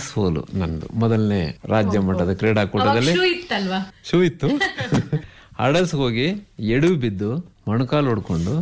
ಸೋಲು ನಂದು ಮೊದಲನೇ ರಾಜ್ಯ ಮಟ್ಟದ ಕ್ರೀಡಾಕೂಟದಲ್ಲಿ ಶೂ ಇತ್ತಲ್ವಾ ಶೂ ಇತ್ತು ಹಡಲ್ಸ್ ಹೋಗಿ ಎಡು ಬಿದ್ದು ಮೊಣಕಾಲು ಹೊಡ್ಕೊಂಡು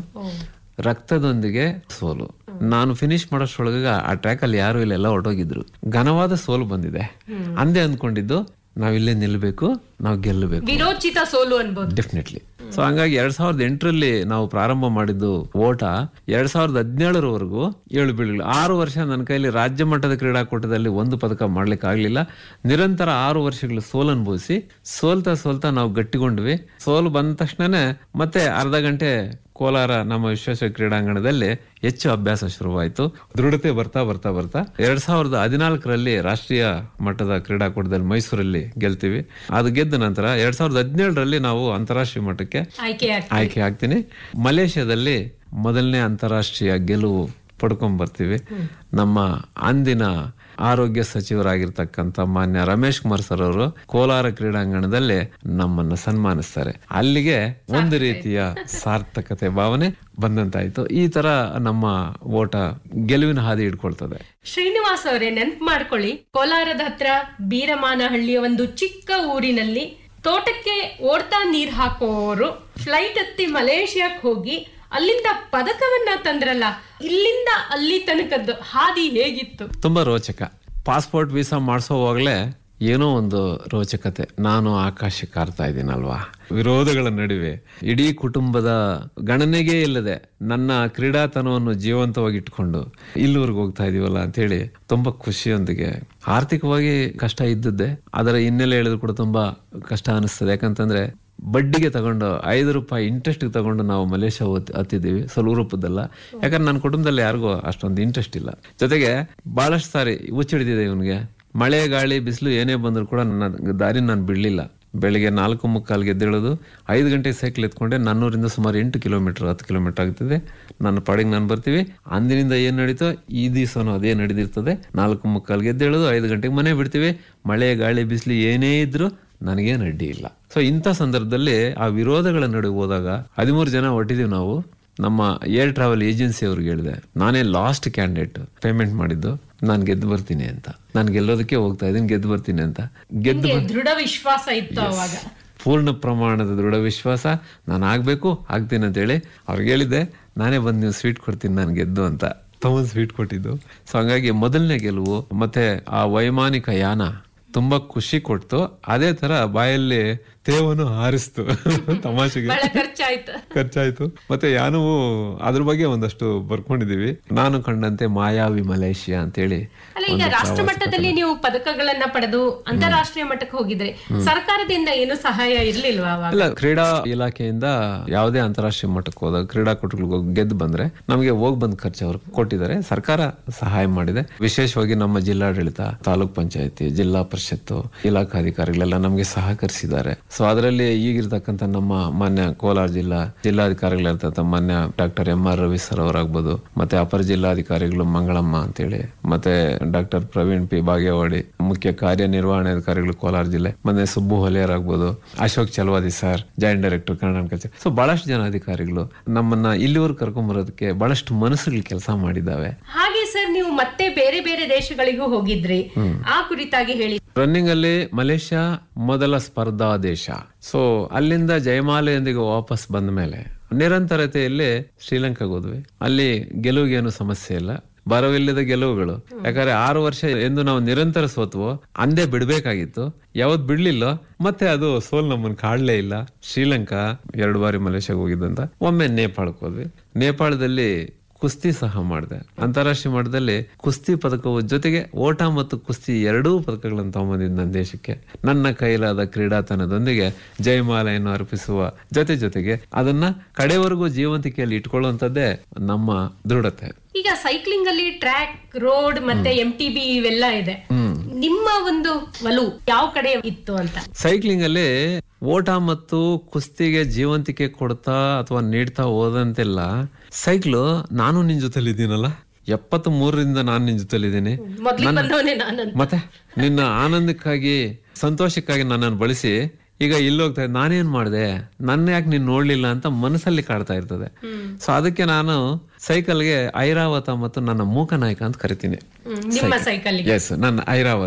ರಕ್ತದೊಂದಿಗೆ ಸೋಲು ನಾನು ಫಿನಿಶ್ ಮಾಡೋಷ್ರೊಳಗ ಆ ಟ್ರ್ಯಾಕ್ ಅಲ್ಲಿ ಯಾರು ಇಲ್ಲ ಎಲ್ಲ ಹೊರಟೋಗಿದ್ರು ಘನವಾದ ಸೋಲು ಬಂದಿದೆ ಅಂದೇ ಅಂದ್ಕೊಂಡಿದ್ದು ನಾವಿಲ್ಲೇ ನಿಲ್ಬೇಕು ನಾವು ಗೆಲ್ಲಬೇಕು ವಿರೋಚಿತ ಸೋಲು ಅನ್ಬೋದು ಡೆಫಿನೆಟ್ಲಿ ಸೊ ಹಂಗಾಗಿ ಎರಡ್ ಸಾವಿರದ ಎಂಟರಲ್ಲಿ ನಾವು ಪ್ರಾರಂಭ ಮಾಡಿದ್ದು ಓಟ ಎರಡ್ ಸಾವಿರದ ಹದಿನೇಳರವರೆಗೂ ಏಳು ಬೀಳುಗಳು ಆರು ವರ್ಷ ನನ್ನ ಕೈಲಿ ರಾಜ್ಯ ಮಟ್ಟದ ಕ್ರೀಡಾಕೂಟದಲ್ಲಿ ಒಂದು ಪದಕ ಮಾಡ್ಲಿಕ್ಕೆ ಆಗ್ಲಿಲ್ಲ ನಿರಂತರ ಆರು ವರ್ಷಗಳು ಸೋಲು ಅನುಭವಿಸಿ ಸೋಲ್ತಾ ಸೋಲ್ತಾ ನಾವು ಗಟ್ಟಿಗೊಂಡ್ವಿ ಸೋಲು ಬಂದ ತಕ್ಷಣನೇ ಮತ್ತೆ ಅರ್ಧ ಗಂಟೆ ಕೋಲಾರ ನಮ್ಮ ವಿಶ್ವೇಶ್ವರ ಕ್ರೀಡಾಂಗಣದಲ್ಲಿ ಹೆಚ್ಚು ಅಭ್ಯಾಸ ಶುರುವಾಯಿತು ದೃಢತೆ ಬರ್ತಾ ಬರ್ತಾ ಬರ್ತಾ ಎರಡ್ ಸಾವಿರದ ಹದಿನಾಲ್ಕರಲ್ಲಿ ರಾಷ್ಟ್ರೀಯ ಮಟ್ಟದ ಕ್ರೀಡಾಕೂಟದಲ್ಲಿ ಮೈಸೂರಲ್ಲಿ ಗೆಲ್ತೀವಿ ಅದು ಗೆದ್ದ ನಂತರ ಎರಡ್ ಸಾವಿರದ ಹದಿನೇಳರಲ್ಲಿ ನಾವು ಅಂತಾರಾಷ್ಟ್ರೀಯ ಮಟ್ಟಕ್ಕೆ ಆಯ್ಕೆ ಆಯ್ಕೆ ಆಗ್ತೀನಿ ಮಲೇಷ್ಯಾದಲ್ಲಿ ಮೊದಲನೇ ಅಂತಾರಾಷ್ಟ್ರೀಯ ಗೆಲುವು ಪಡ್ಕೊಂಡ್ ಬರ್ತೀವಿ ನಮ್ಮ ಅಂದಿನ ಆರೋಗ್ಯ ಸಚಿವರಾಗಿರ್ತಕ್ಕಂಥ ಮಾನ್ಯ ರಮೇಶ್ ಕುಮಾರ್ ಸರ್ ಅವರು ಕೋಲಾರ ಕ್ರೀಡಾಂಗಣದಲ್ಲಿ ನಮ್ಮನ್ನ ಸನ್ಮಾನಿಸ್ತಾರೆ ಅಲ್ಲಿಗೆ ಒಂದು ರೀತಿಯ ಸಾರ್ಥಕತೆ ಭಾವನೆ ಬಂದಂತಾಯ್ತು ಈ ತರ ನಮ್ಮ ಓಟ ಗೆಲುವಿನ ಹಾದಿ ಹಿಡ್ಕೊಳ್ತದೆ ಶ್ರೀನಿವಾಸ್ ಅವರೇ ನೆನ್ಪು ಮಾಡ್ಕೊಳ್ಳಿ ಕೋಲಾರದ ಹತ್ರ ಬೀರಮಾನಹಳ್ಳಿಯ ಒಂದು ಚಿಕ್ಕ ಊರಿನಲ್ಲಿ ತೋಟಕ್ಕೆ ಓಡ್ತಾ ನೀರ್ ಹಾಕೋರು ಫ್ಲೈಟ್ ಹತ್ತಿ ಮಲೇಷಿಯಾಕ್ ಹೋಗಿ ಅಲ್ಲಿಂದ ಪದಕವನ್ನ ತಂದ್ರಲ್ಲ ಇಲ್ಲಿಂದ ಅಲ್ಲಿ ತನಕದ್ದು ಹಾದಿ ಹೇಗಿತ್ತು ತುಂಬಾ ರೋಚಕ ಪಾಸ್ಪೋರ್ಟ್ ವೀಸಾ ಮಾಡಿಸೋವಾಗಲೇ ಏನೋ ಒಂದು ರೋಚಕತೆ ನಾನು ಆಕಾಶಕ್ಕೆ ಹಾರ್ತಾ ಇದ್ದೀನಲ್ವಾ ವಿರೋಧಗಳ ನಡುವೆ ಇಡೀ ಕುಟುಂಬದ ಗಣನೆಗೆ ಇಲ್ಲದೆ ನನ್ನ ಕ್ರೀಡಾತನವನ್ನು ಜೀವಂತವಾಗಿ ಇಟ್ಕೊಂಡು ಇಲ್ಲಿವರೆಗೆ ಹೋಗ್ತಾ ಇದೀವಲ್ಲ ಅಂತೇಳಿ ತುಂಬಾ ಖುಷಿಯೊಂದಿಗೆ ಆರ್ಥಿಕವಾಗಿ ಕಷ್ಟ ಇದ್ದದ್ದೇ ಅದರ ಹಿನ್ನೆಲೆ ಹೇಳಿದ್ರು ಕೂಡ ತುಂಬಾ ಕಷ್ಟ ಅನಿಸ್ತದೆ ಯಾಕಂತಂದ್ರೆ ಬಡ್ಡಿಗೆ ತಗೊಂಡು ಐದು ರೂಪಾಯಿ ಇಂಟ್ರೆಸ್ಟ್ ತಗೊಂಡು ನಾವು ಮಲೇಷ್ಯಾ ಹೋತ್- ಹತ್ತಿದ್ದೀವಿ ಸ್ವಲ್ಪ ರೂಪದಲ್ಲ ಯಾಕಂದ್ರೆ ನನ್ನ ಕುಟುಂಬದಲ್ಲಿ ಯಾರಿಗೂ ಅಷ್ಟೊಂದು ಇಂಟ್ರೆಸ್ಟ್ ಇಲ್ಲ ಜೊತೆಗೆ ಬಹಳಷ್ಟು ಸಾರಿ ಹುಚ್ಚಿಡಿದಿದೆ ಇವನಿಗೆ ಮಳೆ ಗಾಳಿ ಬಿಸಿಲು ಏನೇ ಬಂದ್ರು ಕೂಡ ನನ್ನ ದಾರಿ ನಾನು ಬಿಡ್ಲಿಲ್ಲ ಬೆಳಿಗ್ಗೆ ನಾಲ್ಕು ಮುಕ್ಕಾಲ್ಗೆ ಎದ್ದೇಳೋದು ಐದು ಗಂಟೆ ಸೈಕಲ್ ಎತ್ಕೊಂಡೆ ನನ್ನೂರಿಂದ ಸುಮಾರು ಎಂಟು ಕಿಲೋಮೀಟರ್ ಹತ್ತು ಕಿಲೋಮೀಟರ್ ಆಗ್ತದೆ ನನ್ನ ಪಾಡಿಗೆ ನಾನು ಬರ್ತೀವಿ ಅಂದಿನಿಂದ ಏನ್ ನಡೀತೋ ಈ ದಿವಸನೂ ಅದೇ ನಡೆದಿರ್ತದೆ ನಾಲ್ಕು ಮುಕ್ಕಾಲ್ಗೆ ಎದ್ದೇಳೋದು ಐದು ಗಂಟೆಗೆ ಮನೆ ಬಿಡ್ತೀವಿ ಮಳೆ ಗಾಳಿ ಬಿಸಿಲು ಏನೇ ಇದ್ರು ನನಗೇನು ಅಡ್ಡಿ ಇಲ್ಲ ಸೊ ಇಂಥ ಸಂದರ್ಭದಲ್ಲಿ ಆ ವಿರೋಧಗಳ ನಡುವೆ ಹೋದಾಗ ಹದಿಮೂರು ಜನ ಹೊಟ್ಟಿದೀವಿ ನಾವು ನಮ್ಮ ಏರ್ ಟ್ರಾವೆಲ್ ಏಜೆನ್ಸಿ ಅವ್ರಿಗೆ ಹೇಳಿದೆ ನಾನೇ ಲಾಸ್ಟ್ ಕ್ಯಾಂಡಿಡೇಟ್ ಪೇಮೆಂಟ್ ಮಾಡಿದ್ದು ನಾನು ಗೆದ್ದು ಬರ್ತೀನಿ ಅಂತ ನಾನು ಗೆಲ್ಲೋದಕ್ಕೆ ಹೋಗ್ತಾ ಇದ್ದೀನಿ ಗೆದ್ದು ಬರ್ತೀನಿ ಅಂತ ಗೆದ್ದು ನಿಮ್ಗೆ ದೃಢ ವಿಶ್ವಾಸ ಇತ್ತು ಅವಾಗ ಪೂರ್ಣ ಪ್ರಮಾಣದ ದೃಢ ವಿಶ್ವಾಸ ನಾನು ಆಗ್ಬೇಕು ಆಗ್ತೀನಿ ಅಂತ ಹೇಳಿ ಅವ್ರಿಗೆ ಹೇಳಿದ್ದೆ ನಾನೇ ಬಂದು ನೀವು ಸ್ವೀಟ್ ಕೊಡ್ತೀನಿ ನಾನು ಗೆದ್ದು ಅಂತ ತಮ್ಮ ಸ್ವೀಟ್ ಕೊಟ್ಟಿದ್ದು ಸೊ ಹಂಗಾಗಿ ಮೊದಲನೇ ಗೆಲುವು ಮತ್ತೆ ಆ ವೈಮಾನಿಕ ಯಾನ ತುಂಬಾ ಖುಷಿ ಕೊಡ್ತು ಅದೇ ತರ ಬಾಯಲ್ಲಿ ತೇವನ್ನು ಹಾರಿಸ್ತು ತಮಾಷೆಗೆ ಬಹಳ ಖರ್ಚಾಯ್ತು ಖರ್ಚಾಯ್ತು ಮತ್ತೆ ಯಾನವು ಅದ್ರ ಬಗ್ಗೆ ಒಂದಷ್ಟು ಬರ್ಕೊಂಡಿದೀವಿ ನಾನು ಕಂಡಂತೆ ಮಾಯಾವಿ ಮಲೇಷಿಯಾ ಅಂತೇಳಿ ಅಲ್ಲ ಈಗ ರಾಷ್ಟ್ರ ಮಟ್ಟದಲ್ಲಿ ನೀವು ಪದಕಗಳನ್ನ ಪಡೆದು ಅಂತಾರಾಷ್ಟ್ರೀಯ ಮಟ್ಟಕ್ಕೆ ಹೋಗಿದ್ರೆ ಸರ್ಕಾರದಿಂದ ಏನು ಸಹಾಯ ಇರ್ಲಿಲ್ವಾ ಅವಾಗ ಇಲ್ಲ ಕ್ರೀಡಾ ಇಲಾಖೆಯಿಂದ ಯಾವುದೇ ಅಂತಾರಾಷ್ಟ್ರೀಯ ಮಟ್ಟಕ್ಕೆ ಹೋದಾಗ ಕ್ರೀಡಾಕೂಟಗಳಿಗೆ ಹೋಗಿ ಗೆದ್ದು ಬಂದ್ರೆ ನಮಗೆ ಹೋಗ್ ಬಂದ್ ಖರ್ಚು ಅವರು ಕೊಟ್ಟಿದ್ದಾರೆ ಸರ್ಕಾರ ಸಹಾಯ ಮಾಡಿದೆ ವಿಶೇಷವಾಗಿ ನಮ್ಮ ಜಿಲ್ಲಾಡಳಿತ ತಾಲೂಕ್ ಪಂಚಾಯತಿ ಜಿಲ್ಲಾ ಪರಿಷತ್ತು ಇಲಾಖಾಧಿಕಾರಿಗಳೆಲ್ಲ ನಮಗೆ ಸಹಕರಿಸಿದ್ದಾರೆ ಸೊ ಅದರಲ್ಲಿ ಈಗಿರ್ತಕ್ಕಂಥ ನಮ್ಮ ಮಾನ್ಯ ಕೋಲಾರ ಜಿಲ್ಲಾ ಜಿಲ್ಲಾಧಿಕಾರಿಗಳಿರ್ತಕ್ಕಂಥ ಮಾನ್ಯ doctor M R Ravi sir ಅವರಾಗ್ಬೋದು ಮತ್ತೆ ಅಪರ ಜಿಲ್ಲಾಧಿಕಾರಿಗಳು ಮಂಗಳಮ್ಮ ಅಂತೇಳಿ ಮತ್ತೆ ಡಾಕ್ಟರ್ ಪ್ರವೀಣ್ ಪಿ ಬಾಗೇವಾಡಿ ಮುಖ್ಯ ಕಾರ್ಯನಿರ್ವಹಣಾಧಿಕಾರಿಗಳು ಕೋಲಾರ ಜಿಲ್ಲೆ ಮತ್ತೆ ಸುಬ್ಬು ಹೊಲಿಯರ್ ಆಗ್ಬೋದು Ashok Chalavadi sir joint director Kannada culture so ಬಹಳಷ್ಟು ಜನ ಅಧಿಕಾರಿಗಳು ನಮ್ಮನ್ನ ಇಲ್ಲಿವರೆಗೂ ಕರ್ಕೊಂಡ್ ಬರೋದಕ್ಕೆ ಬಹಳಷ್ಟು ಮನಸ್ಸುಗಳು ಕೆಲಸ ಮಾಡಿದ್ದಾವೆ ಹಾಗೆ ಸರ್ ನೀವು ಮತ್ತೆ ಬೇರೆ ಬೇರೆ ದೇಶಗಳಿಗೂ ಹೋಗಿದ್ರಿ ಆ ಕುರಿತಾಗಿ ಹೇಳಿ ರನ್ನಿಂಗ್ ಅಲ್ಲಿ ಮಲೇಷ್ಯಾ ಮೊದಲ ಸ್ಪರ್ಧಾ ದೇಶ ಸೊ ಅಲ್ಲಿಂದ ಜಯಮಾಲೆಯೊಂದಿಗೆ ವಾಪಸ್ ಬಂದ ಮೇಲೆ ನಿರಂತರತೆಯಲ್ಲಿ ಶ್ರೀಲಂಕಾಗೆ ಹೋದ್ವಿ ಅಲ್ಲಿ ಗೆಲುವಿಗೇನು ಸಮಸ್ಯೆ ಇಲ್ಲ ಬರವಿಲ್ಲದ ಗೆಲುವುಗಳು ಯಾಕಂದ್ರೆ ಆರು ವರ್ಷ ಎಂದು ನಾವು ನಿರಂತರ ಸೋತ್ವೋ ಅಂದೇ ಬಿಡ್ಬೇಕಾಗಿತ್ತು ಯಾವತ್ ಬಿಡ್ಲಿಲ್ಲ ಮತ್ತೆ ಅದು ಸೋಲ್ ನಮ್ಮನ್ನ ಕಾಡ್ಲೇ ಇಲ್ಲ ಶ್ರೀಲಂಕಾ ಎರಡು ಬಾರಿ ಮಲೇಷ್ಯಾಗೆ ಹೋಗಿದ್ದಂತ ಒಮ್ಮೆ ನೇಪಾಳಕ್ಕೆ ಹೋದ್ವಿ ನೇಪಾಳದಲ್ಲಿ ಕುಸ್ತಿ ಸಹ ಮಾಡಿದೆ ಅಂತಾರಾಷ್ಟ್ರೀಯ ಮಟ್ಟದಲ್ಲಿ ಕುಸ್ತಿ ಪದಕವು ಜೊತೆಗೆ ಓಟ ಮತ್ತು ಕುಸ್ತಿ ಎರಡೂ ಪದಕಗಳನ್ನು ತಗೊಂಬಂದಿದ್ದು ನನ್ನ ದೇಶಕ್ಕೆ ನನ್ನ ಕೈಲಾದ ಕ್ರೀಡಾತನದೊಂದಿಗೆ ಜಯಮಾಲೆಯನ್ನು ಅರ್ಪಿಸುವ ಜೊತೆ ಜೊತೆಗೆ ಅದನ್ನ ಕಡೆವರೆಗೂ ಜೀವಂತಿಕೆಯಲ್ಲಿ ಇಟ್ಕೊಳ್ಳುವಂಥದ್ದೇ ನಮ್ಮ ದೃಢತೆ ಈಗ ಸೈಕ್ಲಿಂಗ್ ಅಲ್ಲಿ ಟ್ರ್ಯಾಕ್ ರೋಡ್ ಮತ್ತೆ ಎಂ ಟಿ ಬಿ ಇವೆಲ್ಲ ಇದೆ ನಿಮ್ಮ ಒಂದು ಒಲವು ಯಾವ ಕಡೆ ಇತ್ತು ಅಂತ ಸೈಕ್ಲಿಂಗ್ ಅಲ್ಲಿ ಓಟ ಮತ್ತು ಕುಸ್ತಿಗೆ ಜೀವಂತಿಕೆ ಕೊಡ್ತಾ ಅಥವಾ ನೀಡ್ತಾ ಹೋದಂತೆಲ್ಲ ಸೈಕ್ಲು ನಾನು ನಿನ್ ಜೊತೆಲಿ ಇದ್ದೀನಲ್ಲ ಎಪ್ಪತ್ತ್ ಮೂರರಿಂದ ನಾನು ನಿನ್ ಜೊತೆಲಿದ್ದೀನಿ ಮೊದ್ಲಿಗೆ ಬಂದವನೇ ನಾನು ಮತ್ತೆ ನಿನ್ನ ಆನಂದಕ್ಕಾಗಿ ಸಂತೋಷಕ್ಕಾಗಿ ನನ್ನನ್ನು ಬಳಸಿ ಈಗ ಇಲ್ಲಿ ಹೋಗ್ತಾ ಇದ್ದೆ, ನಾನೇನ್ ಮಾಡಿದೆ ನನ್ನ ಯಾಕೆ ನೀನ್ ನೋಡ್ಲಿಲ್ಲ ಅಂತ ಮನಸ್ಸಲ್ಲಿ ಕಾಡ್ತಾ ಇರ್ತದೆ ಸೊ ಅದಕ್ಕೆ ನಾನು ಸೈಕಲ್ಗೆ ಐರಾವತ ಮತ್ತು ನನ್ನ ಮೂಕ ನಾಯಕ ಅಂತ ಕರಿತೀನಿ ಹ್ಮ್, ನಿಮ್ಮ ಸೈಕಲ್ ಎಸ್ ನನ್ನ ಐರಾವತ